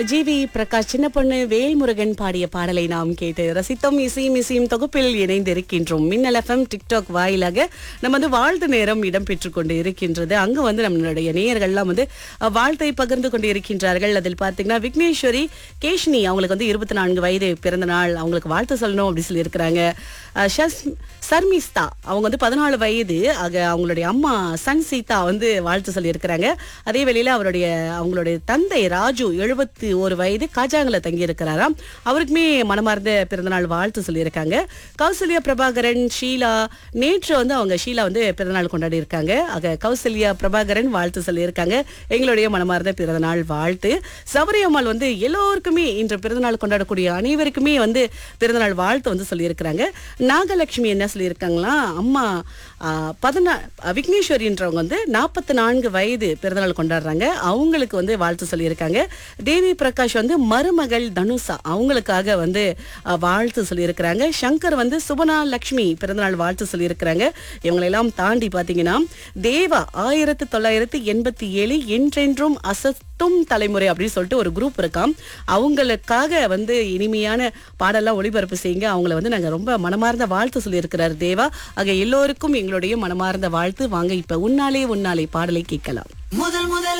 GV Prakash சின்ன பொண்ணு வேல்முருகன் பாடிய பாடலை நாம் கேட்டு ரசித்தோம் இசையும் இசையும் தொகுப்பில் இணைந்திருக்கின்றோம் மின்னல் எஃப்எம் டிக்டாக் வாயிலாக நம்ம வந்து வாழ்த்து நேரம் இடம்பெற்றுக் கொண்டு இருக்கின்றது அங்க வந்து நம்மளுடைய நேயர்கள்லாம் வந்து அஹ், வாழ்த்தை பகிர்ந்து கொண்டு இருக்கின்றார்கள் அதில் பார்த்தீங்கன்னா விக்னேஸ்வரி கேஷ்னி அவங்களுக்கு வந்து இருபத்தி நான்கு வயது பிறந்த நாள் அவங்களுக்கு வாழ்த்து சொல்லணும் அப்படி சொல்லி இருக்கிறாங்க சர்மிஸ்தா அவங்க வந்து பதினாலு வயது ஆக அவங்களுடைய அம்மா சன் சீதா வந்து வாழ்த்து சொல்லி இருக்கிறாங்க அதே வேளையில அவருடைய அவங்களுடைய தந்தை ராஜு எழுபத்தி ஒரு வயது காஜாங்கல தங்கி இருக்கிறாராம் அவருக்குமே மனமார்ந்த பிறந்தநாள் வாழ்த்து சொல்லியிருக்காங்க கௌசல்யா பிரபாகரன் ஷீலா நேற்று வந்து அவங்க ஷீலா வந்து பிறந்தநாள் கொண்டாடி இருக்காங்க ஆக கௌசல்யா பிரபாகரன் வாழ்த்து சொல்லியிருக்காங்க எங்களுடைய மனமார்ந்த பிறந்தநாள் வாழ்த்து சபரியம்மாள் வந்து எல்லோருக்குமே இன்று பிறந்தநாள் கொண்டாடக்கூடிய அனைவருக்குமே வந்து பிறந்தநாள் வாழ்த்து வந்து சொல்லியிருக்கிறாங்க நாகலட்சுமி என்ன சொல்லியிருக்காங்களா அம்மா பதினா விக்னேஸ்வரின்றவங்க வந்து நாற்பத்தி நான்கு வயது பிறந்தநாள் கொண்டாடுறாங்க அவங்களுக்கு வந்து வாழ்த்து சொல்லியிருக்காங்க தேவி பிரகாஷ் வந்து மருமகள் தனுஷா அவங்களுக்காக வந்து ஆ, வாழ்த்து சொல்லியிருக்கிறாங்க சங்கர் வந்து சுபனா லக்ஷ்மி பிறந்தநாள் வாழ்த்து சொல்லியிருக்கிறாங்க இவங்களெல்லாம் தாண்டி பார்த்தீங்கன்னா தேவா ஆயிரத்தி தொள்ளாயிரத்தி எண்பத்தி ஏழு என்றென்றும் அசத்தும் தலைமுறை அப்படின்னு சொல்லிட்டு ஒரு குரூப் இருக்காம் அவங்களுக்காக வந்து இனிமையான பாடலாம் ஒளிபரப்பு செய்யுங்க அவங்கள வந்து நாங்க ரொம்ப மனமார்ந்த வாழ்த்து சொல்லியிருக்கிறார் தேவா ஆக எல்லோருக்கும் எங்களுடைய மனமார்ந்த வாழ்த்து வாங்க இப்ப உன்னாலே உன்னாலே பாடலை கேட்கலாம் முதல் முதல்